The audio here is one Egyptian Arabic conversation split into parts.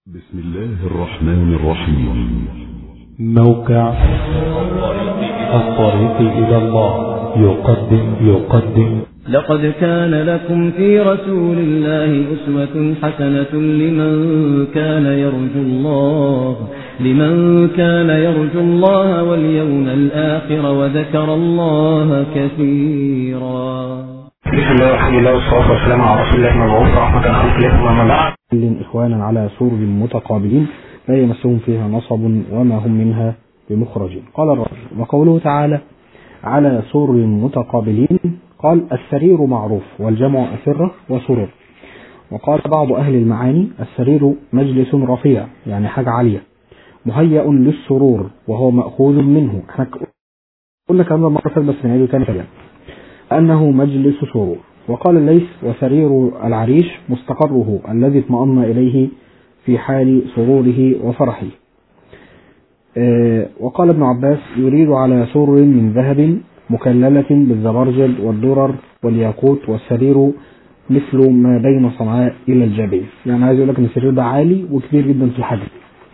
بسم الله الرحمن الرحيم موقع الطريق إلى الله يقدم يقدم لقد كان لكم في رسول الله أسوة حسنة لمن كان يرجو الله لمن كان يرجو الله واليوم الآخر وذكر الله كثيرا بسم الله والحمد لله والصلاة والسلام على رسول الله المبعوث رحمة للخلق لكم وما بعد إخوانا على سور متقابلين لا يمسهم فيها نصب وما هم منها بمخرجين قال الرجل وقوله تعالى على سور متقابلين قال السرير معروف والجمع أسرة وسرر وقال بعض أهل المعاني السرير مجلس رفيع يعني حاجة عالية مهيأ للسرور وهو مأخوذ منه احنا قلنا كلام ده مرة بس نعيده تاني كلام أنه مجلس سرور وقال الليث وسرير العريش مستقره الذي اطمأن إليه في حال سروره وفرحه وقال ابن عباس يريد على سر من ذهب مكللة بالزبرجد والدرر والياقوت والسرير مثل ما بين صنعاء إلى الجبل يعني عايز يقول لك ان السرير ده عالي وكبير جدا في الحجم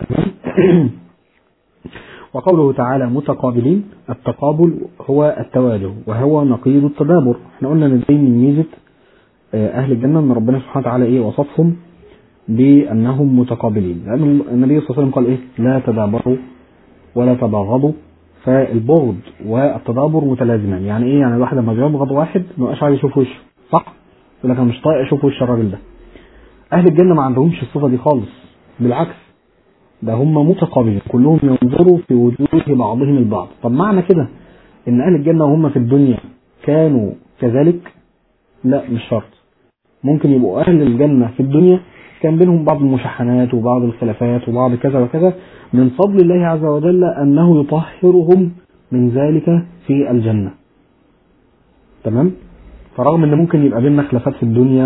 وقوله تعالى متقابلين التقابل هو التواجه وهو نقيض التدابر احنا قلنا ان دي من ميزه اهل الجنه ان ربنا سبحانه وتعالى ايه وصفهم بانهم متقابلين لان النبي صلى الله عليه وسلم قال ايه لا تدابروا ولا تباغضوا فالبغض والتدابر متلازمان يعني ايه يعني الواحد لما بيبغض واحد ما يبقاش عايز يشوف وشه صح يقول لك انا مش طايق اشوف وش الراجل ده اهل الجنه ما عندهمش الصفه دي خالص بالعكس ده هم متقابلين كلهم ينظروا في وجوه بعضهم البعض طب معنى كده ان اهل الجنه وهم في الدنيا كانوا كذلك لا مش شرط ممكن يبقوا اهل الجنه في الدنيا كان بينهم بعض المشحنات وبعض الخلافات وبعض كذا وكذا من فضل الله عز وجل انه يطهرهم من ذلك في الجنه تمام فرغم ان ممكن يبقى بيننا خلافات في الدنيا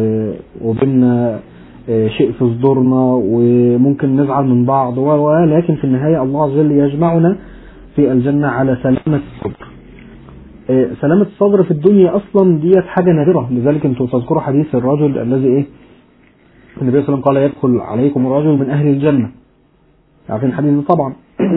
وبيننا شيء في صدورنا وممكن نزعل من بعض ولكن في النهاية الله عز وجل يجمعنا في الجنة على سلامة الصدر سلامة الصدر في الدنيا أصلا ديت حاجة نادرة لذلك انتم تذكروا حديث الرجل الذي إيه النبي صلى الله عليه وسلم قال يدخل عليكم رجل من أهل الجنة عارفين الحديث ده طبعا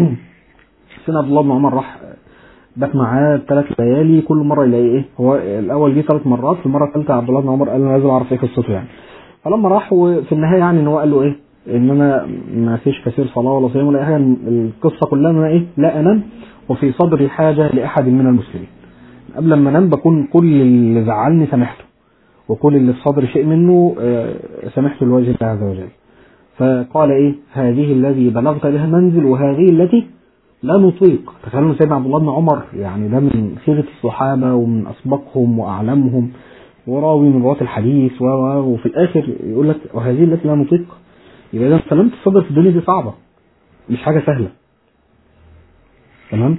سيدنا عبد الله بن عمر راح بات معاه ثلاث ليالي كل مرة يلاقي إيه هو الأول جه ثلاث مرات في المرة الثالثة عبد الله بن عمر قال أنا لازم أعرف إيه قصته يعني فلما راح وفي النهايه يعني ان هو قال له ايه ان انا ما فيش كثير صلاه ولا صيام ولا اي حاجه القصه كلها ان انا ايه لا انام وفي صدري حاجه لاحد من المسلمين قبل ما انام بكون كل اللي زعلني سامحته وكل اللي في صدري شيء منه سامحته لوجه الله عز وجل فقال ايه هذه الذي بلغت بها منزل وهذه التي لا نطيق تخيلوا سيدنا عبد الله بن عمر يعني ده من خيرة الصحابة ومن أسبقهم وأعلمهم وراوي من رواة الحديث و... وفي الآخر يقول لك وهذه التي لا نطيق يبقى إذا سلامة الصدر في الدنيا دي صعبة مش حاجة سهلة تمام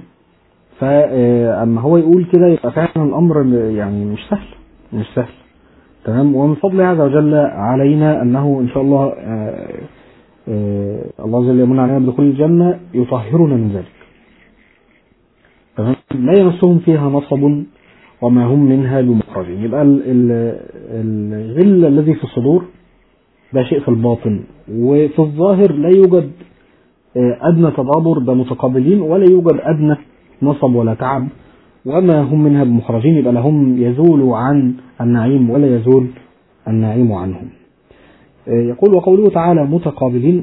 فأما هو يقول كده يبقى فعلا الأمر يعني مش سهل مش سهل تمام ومن فضل الله عز وجل علينا أنه إن شاء الله آآ آآ الله عز وجل يمن علينا بدخول الجنة يطهرنا من ذلك تمام لا يمسهم فيها نصب وما هم منها بمخرجين يبقى الغل الذي في الصدور ده شيء في الباطن وفي الظاهر لا يوجد أدنى تدابر ده متقابلين ولا يوجد أدنى نصب ولا تعب وما هم منها بمخرجين يبقى لهم يزول عن النعيم ولا يزول النعيم عنهم يقول وقوله تعالى متقابلين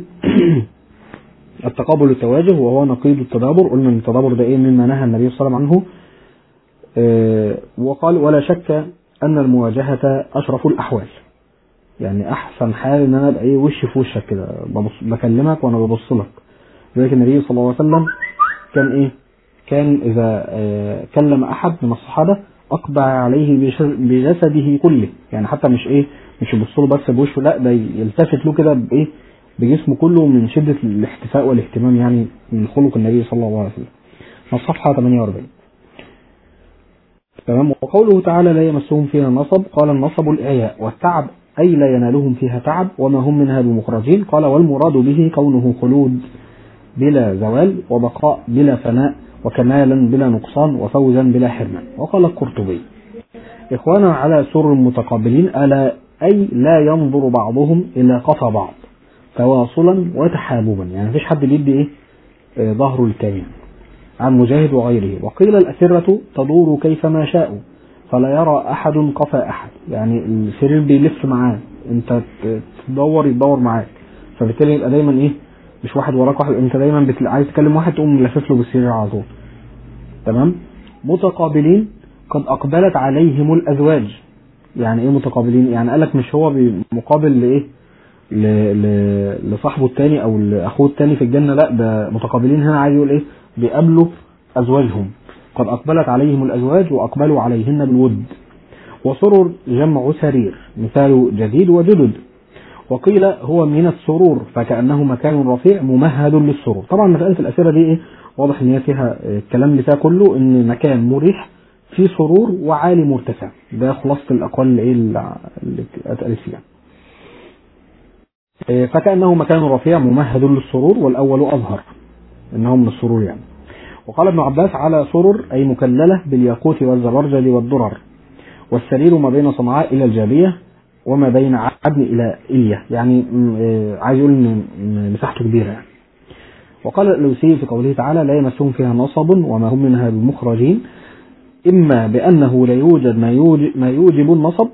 التقابل التواجه وهو نقيض التدابر قلنا ان التدابر ده ايه مما نهى النبي صلى الله عليه وسلم عنه وقال ولا شك ان المواجهه اشرف الاحوال يعني احسن حال ان انا ابقى ايه وش في وشك كده بكلمك وانا ببص لك لذلك النبي صلى الله عليه وسلم كان ايه كان اذا كلم احد من الصحابه اقبع عليه بجسده كله يعني حتى مش ايه مش يبص له بس بوشه لا ده يلتفت له كده بايه بجسمه كله من شده الاحتفاء والاهتمام يعني من خلق النبي صلى الله عليه وسلم الصفحه 48 تمام وقوله تعالى لا يمسهم فيها نصب قال النصب الإعياء والتعب أي لا ينالهم فيها تعب وما هم منها بمخرجين قال والمراد به كونه خلود بلا زوال وبقاء بلا فناء وكمالا بلا نقصان وفوزا بلا حرمان وقال القرطبي إخوانا على سر متقابلين ألا أي لا ينظر بعضهم إلى قفا بعض تواصلا وتحاببا يعني مفيش حد بيدي ايه آه، ظهره للتاني عن مجاهد وغيره وقيل الأسرة تدور كيفما شاءوا فلا يرى أحد قفا أحد يعني السرير بيلف معاه انت ت- تدور يدور معاك فبالتالي يبقى دايما ايه مش واحد وراك واحد انت دايما بتل... عايز تكلم واحد تقوم ملفف له بالسرير على طول تمام متقابلين قد أقبلت عليهم الأزواج يعني ايه متقابلين يعني قالك مش هو بي- مقابل لايه ل... ل... لصاحبه التاني او لاخوه التاني في الجنه لا ده متقابلين هنا عايز يقول ايه بيقابلوا ازواجهم قد اقبلت عليهم الازواج واقبلوا عليهن بالود وسرر جمع سرير مثال جديد وجدد وقيل هو من السرور فكانه مكان رفيع ممهد للسرور طبعا مساله الاسئله دي ايه واضح ان هي فيها آه، الكلام اللي فيها كله ان مكان مريح في سرور وعالي مرتفع ده خلاصة الأقوال اللي إيه اللي اتقالت فيها إيه، فكأنه مكان رفيع ممهد للسرور والأول أظهر إنه من السرور يعني وقال ابن عباس على سرر أي مكللة بالياقوت والزبرجد والدرر والسرير ما بين صنعاء إلى الجابية وما بين عدن إلى إلية يعني م- إيه، عايز يقول إن م- مساحته كبيرة يعني وقال اللوسي في قوله تعالى لا يمسهم فيها نصب وما هم منها بمخرجين إما بأنه لا يوجد ما يوجب, ما يوجب النصب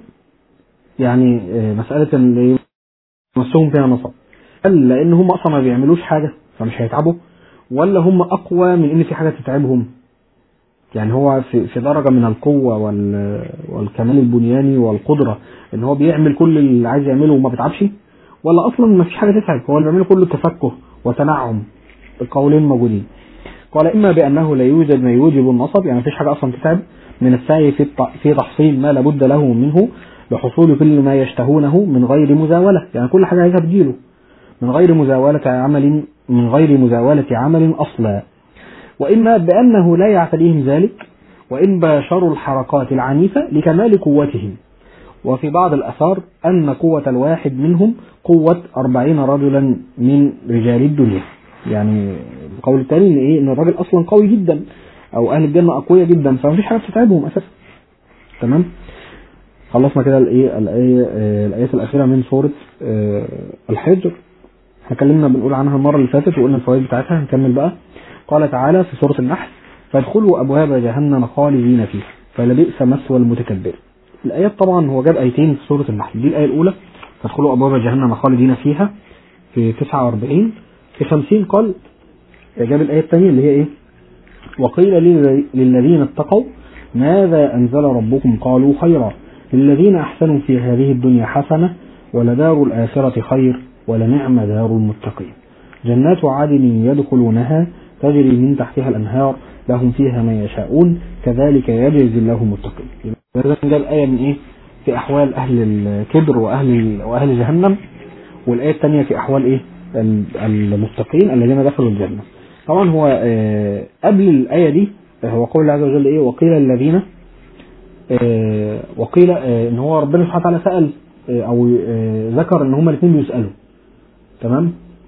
يعني آه، مسألة اللي يمسهم فيها نصب هل لأن هم أصلا ما بيعملوش حاجة فمش هيتعبوا ولا هم أقوى من إن في حاجة تتعبهم يعني هو في, في درجة من القوة وال والكمال البنياني والقدرة إن هو بيعمل كل اللي عايز يعمله وما بيتعبش ولا أصلا ما فيش حاجة تتعب هو اللي بيعمله كله تفكه وتنعم القولين موجودين قال إما بأنه لا يوجد ما يوجب النصب يعني مفيش حاجة أصلا تتعب من السعي في الت- في تحصيل ما لابد له منه لحصول كل ما يشتهونه من غير مزاولة يعني كل حاجة عايزها تجيله من غير مزاولة عمل من غير مزاولة عمل أصلا وإما بأنه لا يعتريهم ذلك وإن باشروا الحركات العنيفة لكمال قوتهم وفي بعض الأثار أن قوة الواحد منهم قوة أربعين رجلا من رجال الدنيا يعني القول الثاني إن إيه إن الراجل أصلا قوي جدا أو أهل الجنة أقوياء جدا فمفيش حاجة بتتعبهم أساسا تمام خلصنا كده الإيه الآية آه، الآيات الأخيرة من سورة آه، الحجر احنا اتكلمنا بنقول عنها المرة اللي فاتت وقلنا الفوائد بتاعتها هنكمل بقى قال تعالى في سورة النحل فادخلوا أبواب جهنم خالدين فيها فلبئس مثوى المتكبر الآيات طبعا هو جاب آيتين في سورة النحل دي الآية الأولى فادخلوا أبواب جهنم خالدين فيها في 49 في 50 قال جاب الآية الثانية اللي هي إيه وقيل لل- للذين اتقوا ماذا أنزل ربكم قالوا خيرا للذين أحسنوا في هذه الدنيا حسنة ولدار الآخرة خير ولنعم دار المتقين جنات عدن يدخلونها تجري من تحتها الأنهار لهم فيها ما يشاءون كذلك يجزي الله المتقين يبقى ده الآية من إيه في أحوال أهل الكبر وأهل وأهل جهنم والآية الثانية في أحوال إيه ال- المتقين الذين دخلوا الجنة طبعا هو آه، قبل الآية دي آه، هو قول الله عز وجل إيه وقيل الذين آه، وقيل آه، إن هو ربنا سبحانه وتعالى سأل آه، أو آه، ذكر إن هما الاثنين بيسألوا تمام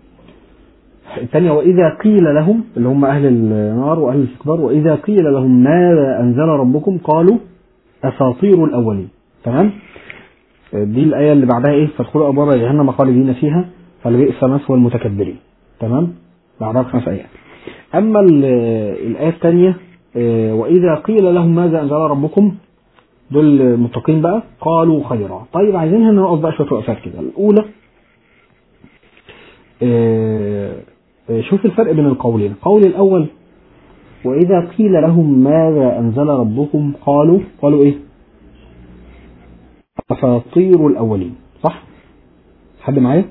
الثانية وإذا قيل لهم اللي هم أهل النار وأهل الاستكبار وإذا قيل لهم ماذا أنزل ربكم قالوا أساطير الأولين تمام دي الآية اللي بعدها إيه فادخلوا أبواب جهنم خالدين فيها فلبئس مثوى المتكبرين تمام بعدها بخمس آيات أما ال- الآية الثانية آه، وإذا قيل لهم ماذا أنزل ربكم دول المتقين بقى قالوا خيرا طيب عايزين هنا نقف بقى شوية وقفات كده الأولى آه، آه، شوف الفرق بين القولين القول الأول وإذا قيل لهم ماذا أنزل ربكم قالوا قالوا إيه أساطير الأولين صح حد معايا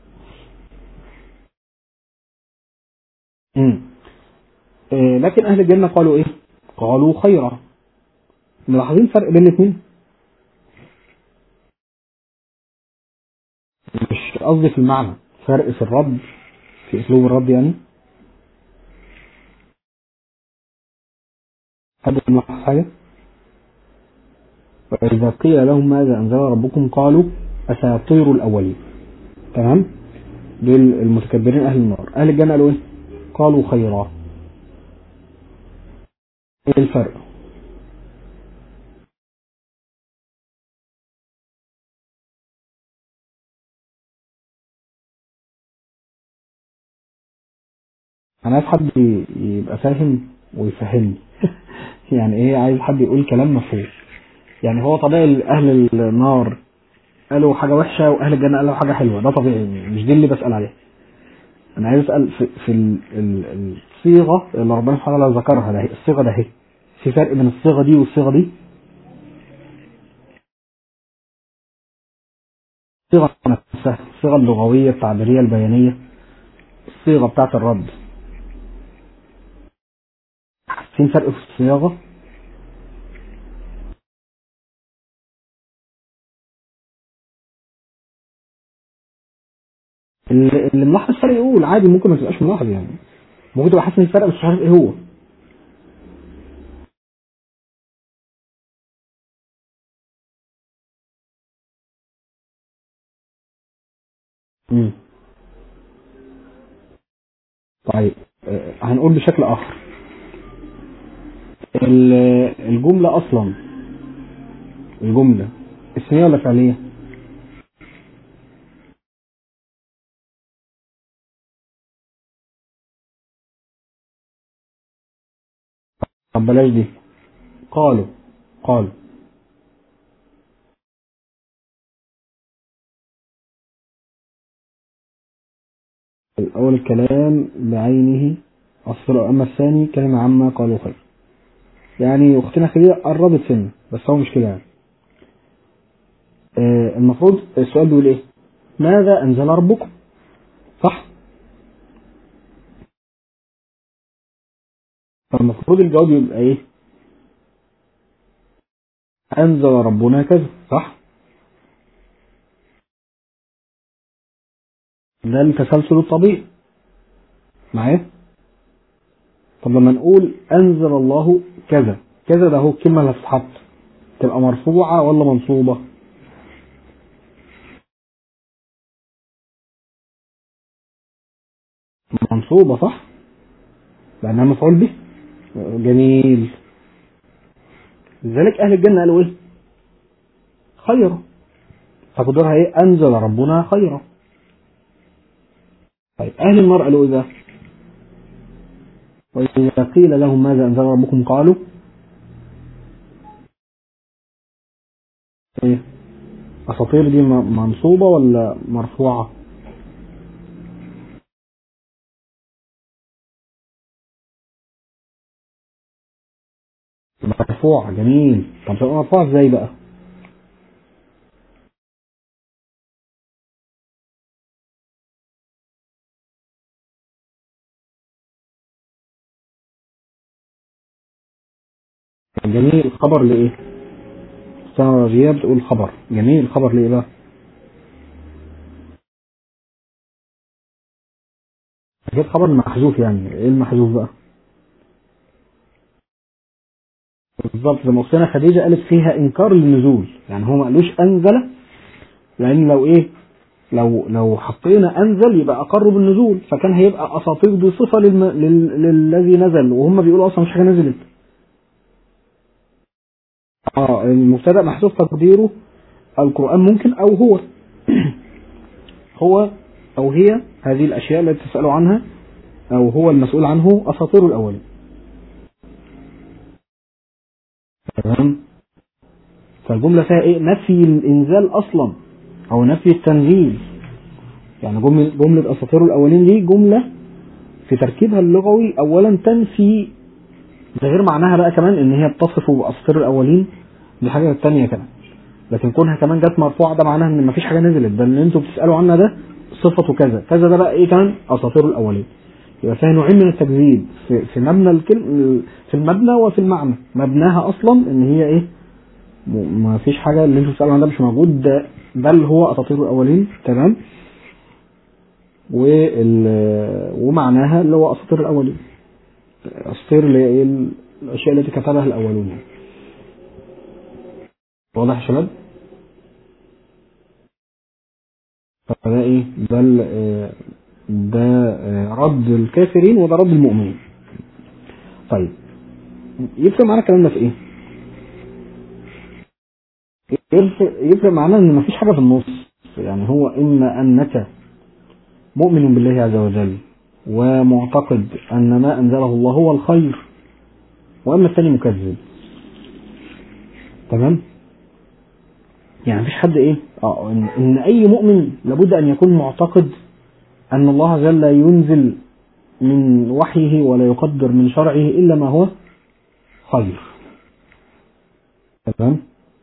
امم آه، لكن أهل الجنة قالوا إيه قالوا خيرا ملاحظين فرق بين الاثنين مش قصدي في المعنى فرق في الرد في اسلوب الرد يعني حد ملاحظ حاجه وإذا قيل لهم ماذا أنزل ربكم قالوا أساطير الأولين تمام دول المتكبرين أهل النار أهل الجنة قالوا إيه قالوا خيرا إيه الفرق انا عايز حد ي- يبقى فاهم ويفهمني يعني ايه عايز حد يقول كلام مفهوم يعني هو طبيعي اهل النار قالوا حاجه وحشه واهل الجنه قالوا حاجه حلوه ده طبيعي مش دي اللي بسال عليها انا عايز اسال في, في ال- ال- الصيغه اللي ربنا سبحانه وتعالى ذكرها ده الصيغه ده اهي في فرق بين الصيغه دي والصيغه دي الصيغه نفسها الصيغه اللغويه التعبيريه البيانيه الصيغه بتاعت الرد في فرق في الصياغه اللي اللي ملاحظ الفرق يقول عادي ممكن ما تبقاش ملاحظ يعني ممكن تبقى حاسس ان الفرق بس مش عارف ايه هو امم طيب آه، هنقول بشكل اخر ال- الجملة اصلا الجملة اسمية ولا فعلية طب بلاش دي قالوا قالوا الأول الكلام بعينه أصفر أما الثاني كلمة عامة قالوا خير يعني أختنا خديجة قربت سنة بس هو مش كده يعني آه، المفروض السؤال بيقول إيه ماذا أنزل ربكم صح فالمفروض الجواب يبقى إيه أنزل ربنا كذا صح ده التسلسل الطبيعي معايا طب لما نقول أنزل الله كذا كذا ده هو الكلمة اللي هتتحط تبقى مرفوعة ولا منصوبة منصوبة صح لأنها مفعول به جميل لذلك أهل الجنة قالوا إيه خيرا فقدرها إيه أنزل ربنا خيرا طيب أهل النار قالوا إيه بقى وإذا قيل لهم ماذا أنزل ربكم قالوا إيه أساطير دي م- منصوبة ولا مرفوعة مرفوعة جميل طب تبقى مرفوعة ازاي بقى جميل الخبر لإيه أستاذة رجية بتقول خبر جميل الخبر لإيه بقى أكيد خبر محذوف يعني إيه المحذوف بقى بالظبط زي ما أختنا خديجة قالت فيها إنكار للنزول يعني هو ما قالوش أنزل لأن لو إيه لو لو حطينا أنزل يبقى أقر بالنزول فكان هيبقى أساطير دي صفة للم... لل... للذي نزل وهم بيقولوا أصلا مش حاجة نزلت اه المبتدا محذوف تقديره القرآن ممكن أو هو هو أو هي هذه الأشياء التي تسألوا عنها أو هو المسؤول عنه أساطير الأولين تمام فالجملة فيها إيه نفي الإنزال أصلا أو نفي التنزيل يعني جملة, جملة أساطير الأولين دي جملة في تركيبها اللغوي أولا تنفي ده غير معناها بقى كمان إن هي بتصف بأساطير الأولين دي حاجة تانية كمان لكن كونها كمان جت مرفوعة ده معناها إن مفيش حاجة نزلت ده اللي أنتوا بتسألوا عنها ده صفته كذا كذا ده بقى إيه كمان أساطير الأولين يبقى فيها نوعين من التكذيب في, في مبنى الكلم في المبنى وفي المعنى مبناها أصلا إن هي إيه م- ما فيش حاجة اللي انتوا بتسألوا عنها ده مش موجود ده بل هو أساطير الأولين تمام وال ومعناها اللي هو أساطير الأولين أساطير اللي هي إيه الأشياء التي كتبها الأولون يعني. واضح يا شباب؟ فده إيه؟ ده ال- آه، ده آه، رد الكافرين وده رد المؤمنين. طيب يفرق معانا الكلام ده في إيه؟ يفرق, يفرق معانا ان مفيش حاجة في النص يعني هو اما انك مؤمن بالله عز وجل ومعتقد أن ما أنزله الله هو الخير وأما الثاني مكذب تمام يعني مفيش حد ايه اه ان, إن اي مؤمن لابد ان يكون معتقد ان الله جل ينزل من وحيه ولا يقدر من شرعه الا ما هو خير تمام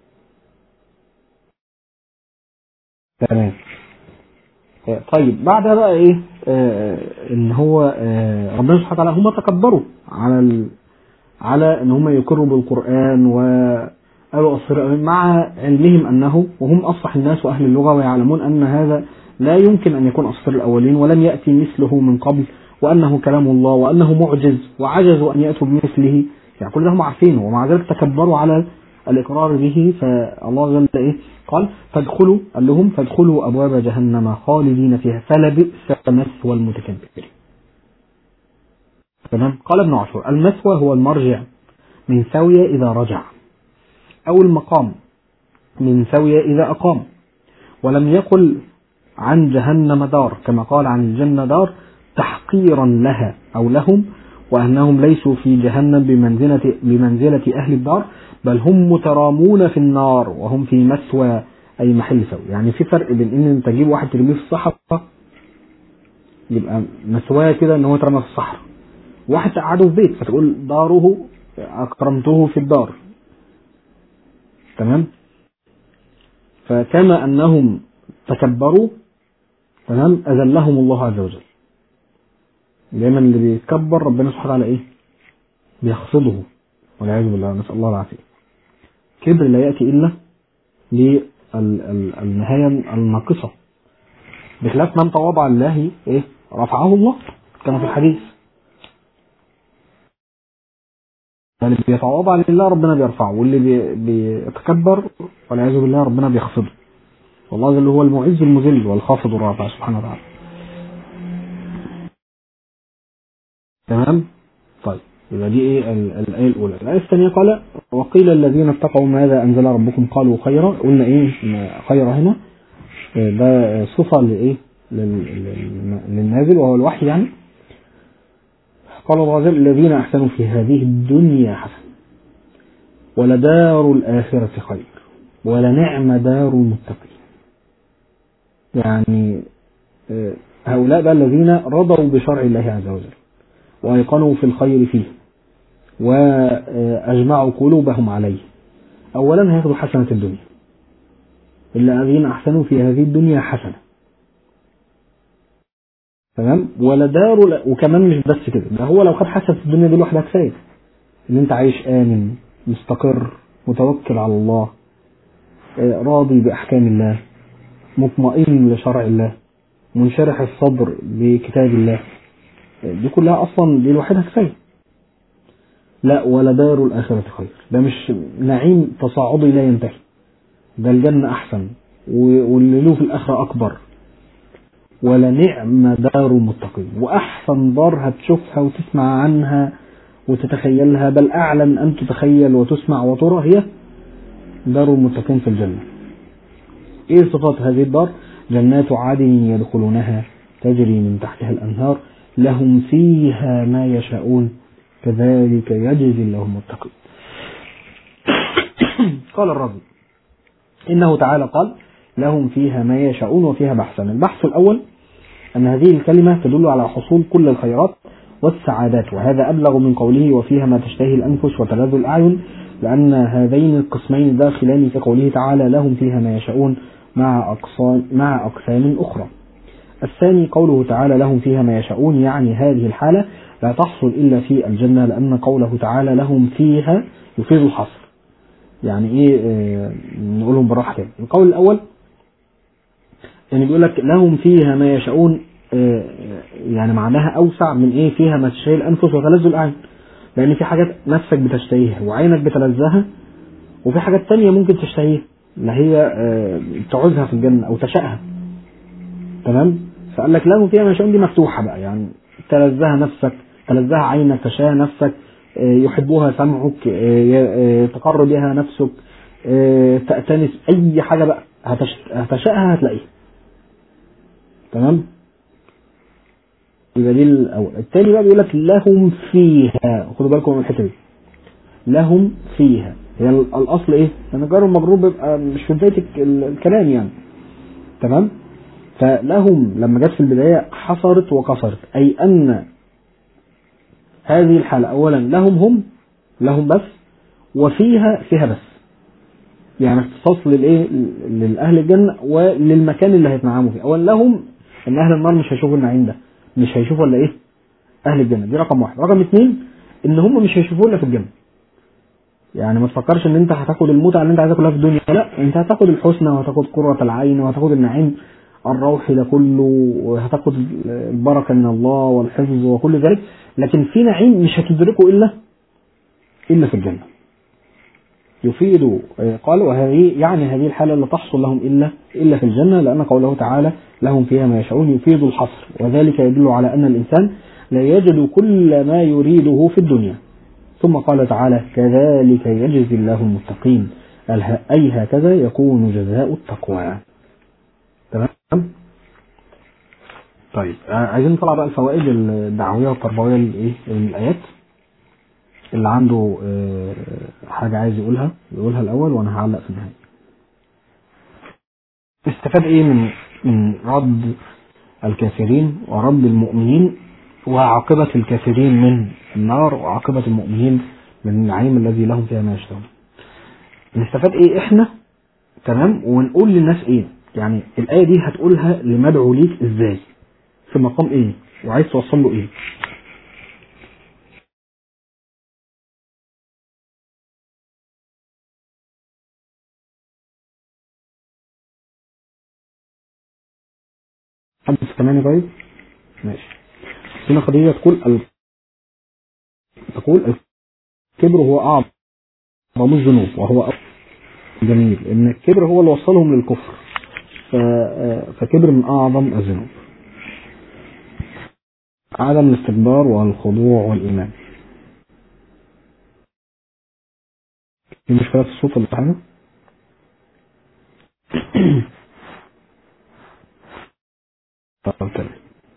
تمام آه، طيب بعدها بقى ايه آه ان هو آه ربنا سبحانه وتعالى هم تكبروا على ال... على ان هم يقروا بالقران وقالوا أصر مع علمهم انه وهم اصلح الناس واهل اللغه ويعلمون ان هذا لا يمكن ان يكون اصفر الاولين ولم ياتي مثله من قبل وانه كلام الله وانه معجز وعجزوا ان ياتوا بمثله يعني كل ده هم عارفينه ومع ذلك تكبروا على الاقرار به فالله جل ايه قال فادخلوا قال لهم فادخلوا ابواب جهنم خالدين فيها فلبئس مثوى المتكبرين تمام قال ابن عاشور المثوى هو المرجع من ثوية إذا رجع أو المقام من ثوية إذا أقام ولم يقل عن جهنم دار كما قال عن الجنة دار تحقيرا لها أو لهم وأنهم ليسوا في جهنم بمنزلة, بمنزلة أهل الدار بل هم مترامون في النار وهم في مثوى أي محل سوء يعني في فرق بين إن أنت تجيب واحد ترميه في الصحراء يبقى مثواه كده إن هو اترمى في الصحراء واحد تقعده في بيت فتقول داره أكرمته في الدار تمام فكما أنهم تكبروا تمام أذلهم الله عز وجل دايما اللي بيتكبر ربنا سبحانه وتعالى إيه بيخفضه والعياذ بالله نسأل الله العافية كبر لا يأتي إلا للنهاية الناقصة بخلاف من تواضع لله إيه رفعه الله كما في الحديث اللي بيتواضع لله ربنا بيرفعه واللي بي بيتكبر والعياذ بالله ربنا بيخفضه والله جل هو المعز المذل والخافض الرافع سبحانه وتعالى تمام طيب يبقى دي ايه الايه الاولى الايه الثانيه قال وقيل الذين اتقوا ماذا انزل ربكم قالوا خيرا قلنا ايه خيرا هنا ده صفه لايه للنازل وهو الوحي يعني قال الله عز وجل الذين احسنوا في هذه الدنيا حسنه ولدار الاخره خير ولنعم دار المتقين يعني هؤلاء بقى الذين رضوا بشرع الله عز وجل وأيقنوا في الخير فيه وأجمعوا قلوبهم عليه أولا هياخدوا حسنة الدنيا الذين أحسنوا في هذه الدنيا حسنة تمام ولدار وكمان مش بس كده ده هو لو خد حسنة الدنيا دي لوحدها كفاية إن أنت عايش آمن مستقر متوكل على الله راضي بأحكام الله مطمئن لشرع الله منشرح الصدر بكتاب الله دي كلها اصلا دي لوحدها كفايه لا ولا دار الاخره خير ده مش نعيم تصاعدي لا ينتهي ده الجنه احسن واللي له في الاخره اكبر ولا نعم دار المتقين واحسن دار هتشوفها وتسمع عنها وتتخيلها بل اعلى من ان تتخيل وتسمع وترى هي دار المتقين في الجنه ايه صفات هذه الدار جنات عدن يدخلونها تجري من تحتها الانهار لهم فيها ما يشاءون كذلك يجزي الله المتقين قال الرجل إنه تعالى قال لهم فيها ما يشاءون وفيها بحثان البحث الأول أن هذه الكلمة تدل على حصول كل الخيرات والسعادات وهذا أبلغ من قوله وفيها ما تشتهي الأنفس وتلذ الأعين لأن هذين القسمين داخلان في قوله تعالى لهم فيها ما يشاءون مع أقسام, مع أقسام أخرى الثاني قوله تعالى لهم فيها ما يشاءون يعني هذه الحالة لا تحصل إلا في الجنة لأن قوله تعالى لهم فيها يفيد الحصر يعني إيه آه نقولهم بالراحة كده القول الأول يعني بيقول لك لهم فيها ما يشاءون آه يعني معناها أوسع من إيه فيها ما تشتهي الأنفس وتلذ الأعين لأن في حاجات نفسك بتشتهيها وعينك بتلذها وفي حاجات تانية ممكن تشتهيها اللي هي آه تعوزها في الجنة أو تشاءها تمام فقال لك لهم فيها ما يشاءون دي مفتوحة بقى يعني تلذها نفسك تلذها عينك تشاء نفسك يحبها سمعك تقر بها نفسك تأتنس أي حاجة بقى هتشاءها هتلاقيها تمام البديل الاول الثاني بقى بيقول لك لهم فيها خدوا بالكم من الحته دي لهم فيها هي ال- الاصل ايه؟ ان الجار المجرور بيبقى مش في بدايه الك- ال- الكلام يعني تمام؟ فلهم لما جت في البدايه حصرت وكسرت اي ان هذه الحاله اولا لهم هم لهم بس وفيها فيها بس يعني اختصاص للايه للاهل الجنه وللمكان اللي هيتنعموا فيه اولا لهم ان اهل النار مش هيشوفوا النعيم ده مش هيشوفوا الا ايه اهل الجنه دي رقم واحد رقم اثنين ان هم مش هيشوفوه الا في الجنه يعني ما تفكرش ان انت هتاخد المتعه اللي انت عايزها كلها في الدنيا لا انت هتاخد الحسنى وهتاخد قرة العين وهتاخد النعيم الروحي ده كله وهتاخد البركه من الله والحفظ وكل ذلك لكن في نعيم مش هتدركه الا الا في الجنه يفيد آه، قال وهذه يعني هذه الحالة لا تحصل لهم إلا إلا في الجنة لأن قوله تعالى لهم فيها ما يشاءون يفيد الحصر وذلك يدل على أن الإنسان لا يجد كل ما يريده في الدنيا ثم قال تعالى كذلك يجزي الله المتقين اله- أي هكذا يكون جزاء التقوى تمام طيب آه، عايزين نطلع بقى الفوائد الدعوية والتربوية للإيه؟ للآيات اللي عنده آه، حاجة عايز يقولها يقولها الأول وأنا هعلق في النهاية. استفاد إيه من من رد الكافرين ورد المؤمنين وعاقبة الكافرين من النار وعاقبة المؤمنين من النعيم الذي لهم فيها ما يشتهون. نستفاد إيه إحنا تمام ونقول للناس إيه؟ يعني الآية دي هتقولها لمدعو ليك إزاي؟ في مقام إيه؟ وعايز توصل له إيه؟ حد سامعني طيب؟ ماشي. هنا خديجة تقول ال... تقول الكبر هو أعظم الذنوب وهو أ- جميل إن الكبر هو اللي وصلهم للكفر ف... فكبر من أعظم الذنوب عدم الاستكبار والخضوع والإيمان في مشكلة في الصوت ولا حاجة؟ طب تمام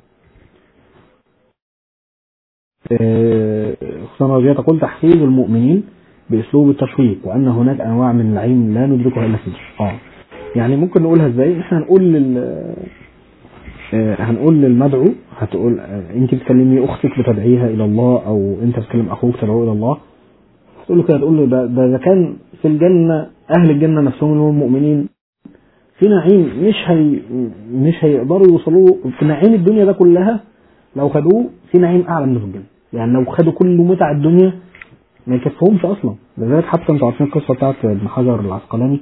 آه، خصوصا رضية تقول تحفيز المؤمنين باسلوب التشويق وان هناك انواع من النعيم لا ندركها الا فيه اه يعني ممكن نقولها ازاي احنا هنقول لل آه، هنقول للمدعو هتقول آه، انت بتكلمي اختك بتدعيها الى الله او انت بتكلم اخوك تدعوه الى الله تقول له كده تقول له ده ده إذا كان في الجنه اهل الجنه نفسهم اللي هم المؤمنين في نعيم مش هي مش هيقدروا يوصلوا له في نعيم الدنيا ده كلها لو خدوه في نعيم اعلى منه في الجنه يعني لو خدوا كل متع الدنيا ما يكفهمش اصلا لذلك حتى انتوا عارفين القصه بتاعت ابن حجر العسقلاني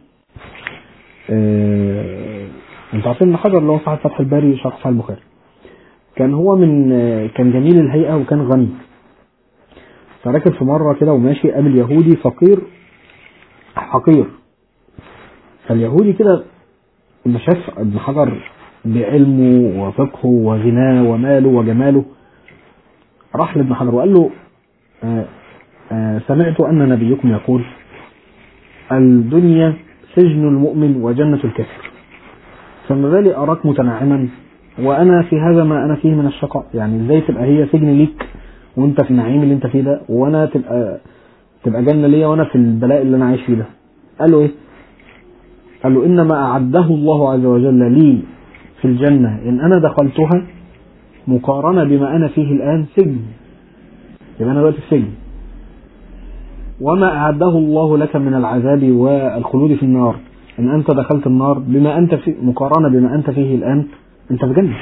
آه، انتوا عارفين ابن حجر اللي هو صاحب فتح الباري شرح صحيح البخاري كان هو من آه، كان جميل الهيئه وكان غني فراكب في مره كده وماشي قابل يهودي فقير حقير فاليهودي كده لما شاف ابن حجر بعلمه وفقهه وغناه وماله وجماله راح لابن حجر وقال له آه آه سمعت أن نبيكم يقول الدنيا سجن المؤمن وجنة الكافر فما بالي أراك متنعما وأنا في هذا ما أنا فيه من الشقاء يعني إزاي تبقى هي سجن ليك وأنت في النعيم اللي أنت فيه ده وأنا تبقى تبقى جنة ليا وأنا في البلاء اللي أنا عايش فيه ده قال له إيه قال له إنما أعده الله عز وجل لي في الجنة إن أنا دخلتها مقارنة بما أنا فيه الآن سجن يبقى أنا دلوقتي في سجن وما أعده الله لك من العذاب والخلود في النار إن أنت دخلت النار بما أنت في مقارنة بما أنت فيه الآن أنت في جنة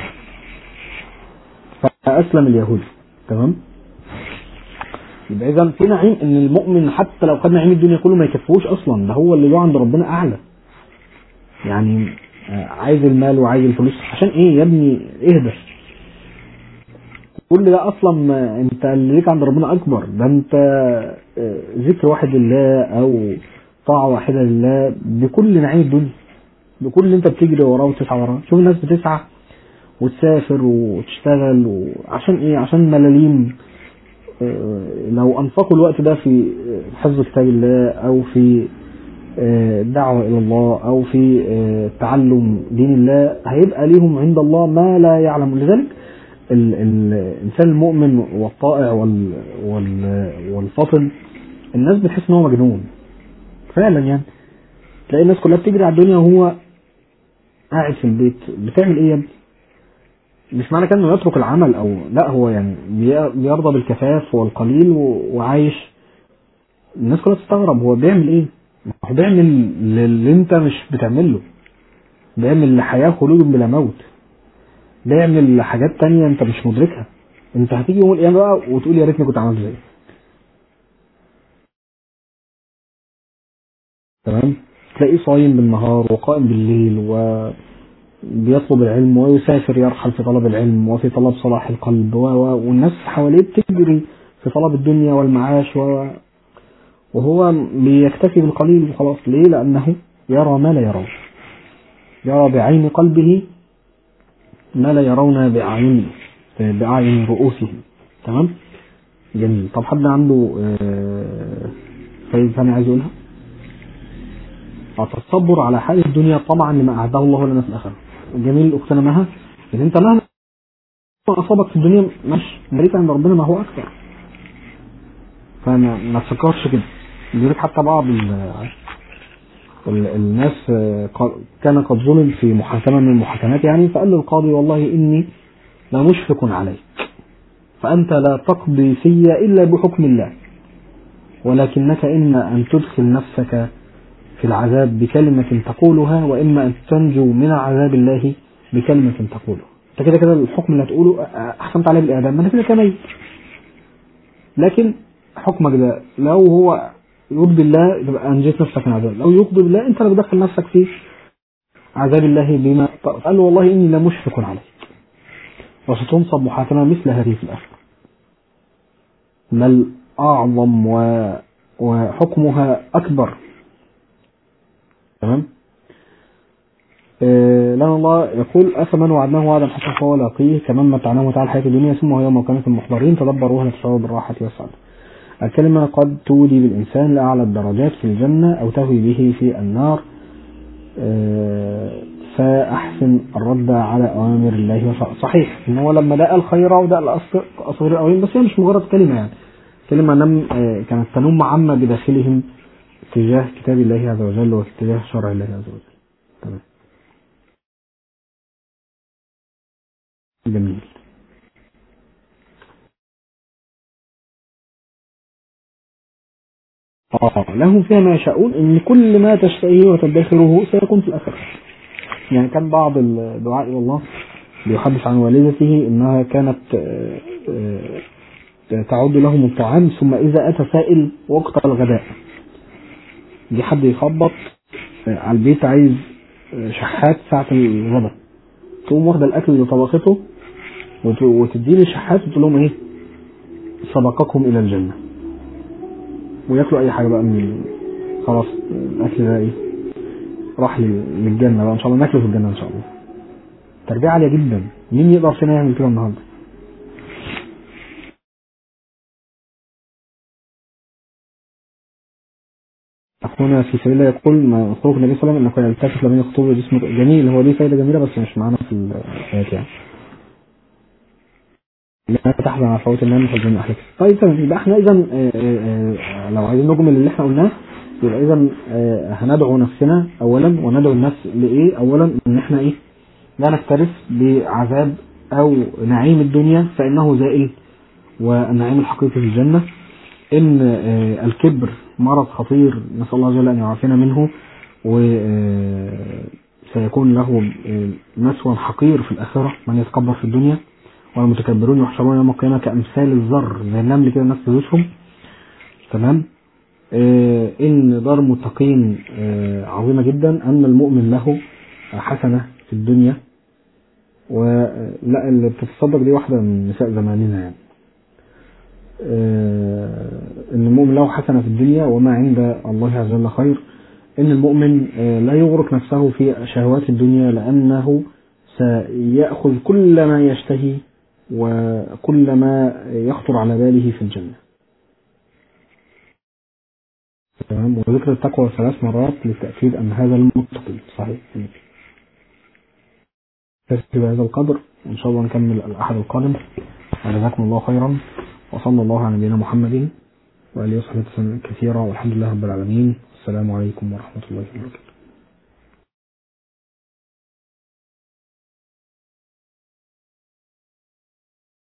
فأسلم اليهود تمام يبقى إذا في نعيم إن المؤمن حتى لو خد نعيم الدنيا كله ما يكفوش أصلا ده هو اللي له عند ربنا أعلى يعني آه، عايز المال وعايز الفلوس عشان إيه يا ابني اهدى كل ده اصلا ما انت اللي ليك عند ربنا اكبر ده انت آه، ذكر واحد لله او طاعه واحده لله بكل نعيم الدنيا بكل اللي انت بتجري وراه وتسعى وراه شوف الناس بتسعى وتسافر وتشتغل وعشان ايه عشان ملاليم آه، لو انفقوا الوقت ده في آه، حفظ كتاب الله او في آه، الدعوة إلى الله أو في آه، تعلم دين الله هيبقى ليهم عند الله ما لا يعلم لذلك ال- ال- الانسان المؤمن والطائع وال وال والفاطن الناس بتحس ان هو مجنون فعلا يعني تلاقي الناس كلها بتجري على الدنيا وهو قاعد في البيت بتعمل ايه يا ابني؟ مش معنى كده انه يترك العمل او لا هو يعني بي- بيرضى بالكفاف والقليل و- وعايش الناس كلها تستغرب هو بيعمل ايه؟ هو بيعمل اللي انت مش بتعمله بيعمل لحياة خلود بلا موت بيعمل حاجات تانية انت مش مدركها انت هتيجي يوم القيامة بقى وتقول يا ريتني كنت عملت زيه تمام تلاقيه صايم بالنهار وقائم بالليل وبيطلب العلم ويسافر يرحل في طلب العلم وفي طلب صلاح القلب و... و... والناس حواليه بتجري في طلب الدنيا والمعاش و... وهو بيكتفي بالقليل وخلاص ليه لأنه يرى ما لا يرون يرى بعين قلبه ما لا يرون بأعين بأعين رؤوسهم تمام جميل طب حد عنده آه، فايدة ثانية عايز يقولها التصبر على حال الدنيا طبعا لما أعده الله لنا في الآخرة جميل أختنا مها إن أنت مهما أصابك في الدنيا مش مريت عند ربنا ما هو أكثر فما ما تفكرش كده لذلك حتى بعض ال- ال- الناس آه، قال- كان قد ظلم في محاكمة من المحاكمات يعني فقال للقاضي والله إني لمشفق عليك فأنت لا تقضي في إلا بحكم الله ولكنك إما أن تدخل نفسك في العذاب بكلمة تقولها وإما أن تنجو من عذاب الله بكلمة تقولها أنت كده كده الحكم اللي هتقوله آه، أحكمت عليه بالإعدام ما أنت كده كده ميت لكن حكمك ده لو هو يرضي الله يبقى أنجيت نفسك من عذاب لو يغضب الله أنت اللي بتدخل نفسك في عذاب الله بما قال له والله إني لمشفق عليك وستنصب محاكمة مثل هذه في الآخرة بل أعظم و... وحكمها أكبر تمام آه، لأن الله يقول أفمن وعدناه وعدا حسنا فهو لاقيه كمن متعناه متاع الحياة الدنيا ثم هو يوم القيامة المحضرين تدبروها لتشعروا بالراحة والسعادة الكلمة قد تودي بالإنسان لأعلى الدرجات في الجنة أو تهوي به في النار آه، فأحسن الرد على أوامر الله وشرعه صحيح إن هو لما لقى الخير وده الأصغر الأولين بس هي مش مجرد كلمة يعني كلمة نم آه، كانت تنم عامة بداخلهم تجاه كتاب الله عز وجل واتجاه شرع الله عز وجل تمام جميل آه لهم فيها ما يشاءون إن كل ما تشتهيه وتدخره سيكون في الآخرة يعني كان بعض الدعاء إلى الله بيحدث عن والدته إنها كانت آه، آه، تعد لهم الطعام ثم إذا أتى سائل وقت الغداء جه حد يخبط آه، على البيت عايز آه، شحات ساعة الغداء تقوم واخدة الأكل اللي طبخته وت- وتديه للشحات وتقول لهم إيه سبقكم إلى الجنة وياكلوا أي حاجة بقى من خلاص الأكل ده إيه راح لل- للجنة بقى إن شاء الله ناكله في الجنة إن شاء الله تربية عالية جدا مين يقدر فينا يعمل كده النهارده أخونا في سبيل الله يقول ما خلق النبي صلى الله عليه وسلم أنه يلتفت لمن يخطب جسمه جميل هو دي فايدة جميلة بس مش معانا في الآيات يعني لا تحزن على فوات النعمة في الجنة أحلك طيب تمام يبقى احنا إذا لو عايزين نجمل اللي احنا قلناه يبقى إذا هندعو نفسنا أولا وندعو الناس لإيه أولا إن احنا إيه لا نكترث بعذاب أو نعيم الدنيا فإنه زائل والنعيم الحقيقي في الجنة إن آه، الكبر مرض خطير نسأل الله عز وجل أن يعافينا منه وسيكون له آه، مسوى حقير في الآخرة من يتكبر في الدنيا والمتكبرون يحشرون يوم القيامة كأمثال الذر زي النمل كده الناس تدوسهم تمام آه، إن دار المتقين آه، عظيمة جدا أن المؤمن له حسنة في الدنيا ولا اللي بتتصدق دي واحدة من نساء زماننا يعني آه، ان المؤمن له حسنه في الدنيا وما عند الله عز وجل خير ان المؤمن آه، لا يغرق نفسه في شهوات الدنيا لانه سيأخذ كل ما يشتهي وكل ما يخطر على باله في الجنة تمام وذكر التقوى ثلاث مرات للتأكيد أن هذا المتقي صحيح في هذا القدر وإن شاء الله نكمل الأحد القادم وجزاكم الله خيرا وصلى الله على نبينا محمد وآله وصحبه وسلم كثيرا والحمد لله رب العالمين السلام عليكم ورحمة الله وبركاته